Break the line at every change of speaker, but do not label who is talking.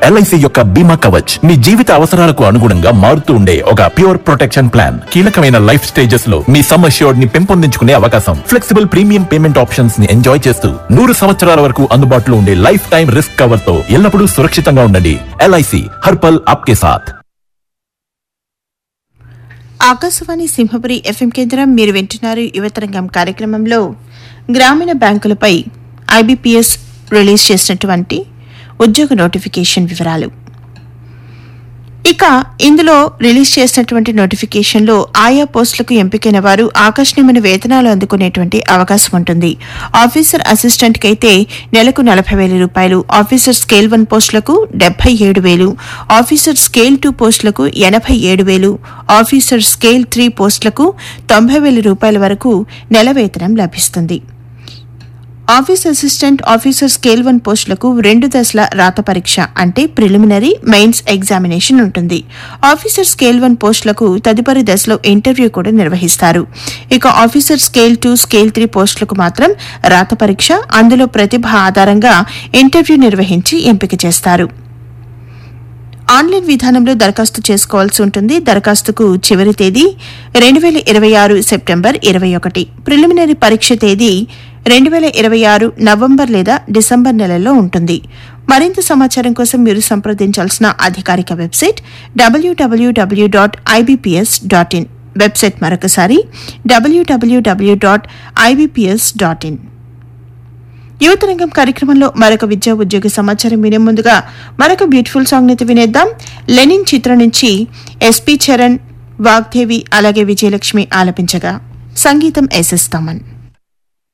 LIC యొక్క బీమా కవచ్ మీ జీవిత అవసరాలకు అనుగుణంగా మారుతూ ఉండే ఒక ప్యూర్ ప్రొటెక్షన్ ప్లాన్ కీలకమైన లైఫ్ స్టేజెస్ లో మీ సమ్ అష్యూర్డ్ ని పెంపొందించుకునే అవకాశం ఫ్లెక్సిబుల్ ప్రీమియం పేమెంట్ ఆప్షన్స్ ని ఎంజాయ్ చేస్తూ నూరు సంవత్సరాల వరకు అందుబాటులో ఉండే లైఫ్ టైం రిస్క్ కవర్ తో ఎల్లప్పుడూ సురక్షితంగా ఉండండి ఎల్ఐసి హర్పల్ ఆప్కే సాథ్
ఆకాశవాణి సింహపురి ఎఫ్ఎం కేంద్రం మీరు వింటున్నారు యువతరంగం కార్యక్రమంలో గ్రామీణ బ్యాంకులపై ఐబీపీఎస్ రిలీజ్ చేసినటువంటి ఉద్యోగ నోటిఫికేషన్ వివరాలు ఇక ఇందులో రిలీజ్ చేసినటువంటి నోటిఫికేషన్లో ఆయా పోస్టులకు ఎంపికైన వారు ఆకర్షణీయమైన వేతనాలు అందుకునేటువంటి అవకాశం ఉంటుంది ఆఫీసర్ అసిస్టెంట్ అయితే నెలకు నలభై వేల రూపాయలు ఆఫీసర్ స్కేల్ వన్ పోస్టులకు డెబ్బై ఏడు వేలు ఆఫీసర్ స్కేల్ టూ పోస్టులకు ఎనభై ఏడు వేలు ఆఫీసర్ స్కేల్ త్రీ పోస్టులకు తొంభై వేల రూపాయల వరకు నెల వేతనం లభిస్తుంది office assistant officer scale one పోస్టులకు రెండు దశల రాత పరీక్ష అంటే ప్రిలిమినరీ మెయిన్స్ ఎగ్జామినేషన్ ఉంటుంది ఆఫీసర్ స్కేల్ వన్ పోస్టులకు తదుపరి దశలో ఇంటర్వ్యూ కూడా నిర్వహిస్తారు ఇక officer scale two scale three పోస్టులకు మాత్రం రాత పరీక్ష అందులో ప్రతిభ ఆధారంగా ఇంటర్వ్యూ నిర్వహించి ఎంపిక చేస్తారు ఆన్లైన్ విధానంలో దరఖాస్తు చేసుకోవాల్సి ఉంటుంది దరఖాస్తుకు చివరి తేదీ రెండు వేల ఇరవై ఆరు సెప్టెంబర్ ఇరవై ఒకటి ప్రిలిమినరీ పరీక్ష తేదీ రెండు వేల ఇరవై ఆరు నవంబర్ లేదా డిసెంబర్ నెలలో ఉంటుంది మరింత సమాచారం కోసం మీరు సంప్రదించాల్సిన అధికారిక వెబ్సైట్ డబ్ల్యూడబ్ల్యూడబ్ల్యూ dot IBPS dot in website మరొకసారి డబ్ల్యూడబ్ల్యూడబ్ల్యూ dot IBPS dot in Yuvatarangam కార్యక్రమంలో మరొక విద్యా ఉద్యోగ సమాచారం వినే ముందుగా మరొక బ్యూటిఫుల్ సాంగ్ అయితే వినేద్దాం లెనిన్ చిత్రం నుంచి ఎస్పి చరణ్ వాగ్దేవి అలాగే విజయలక్ష్మి ఆలపించగా సంగీతం ఎస్ఎస్ తమన్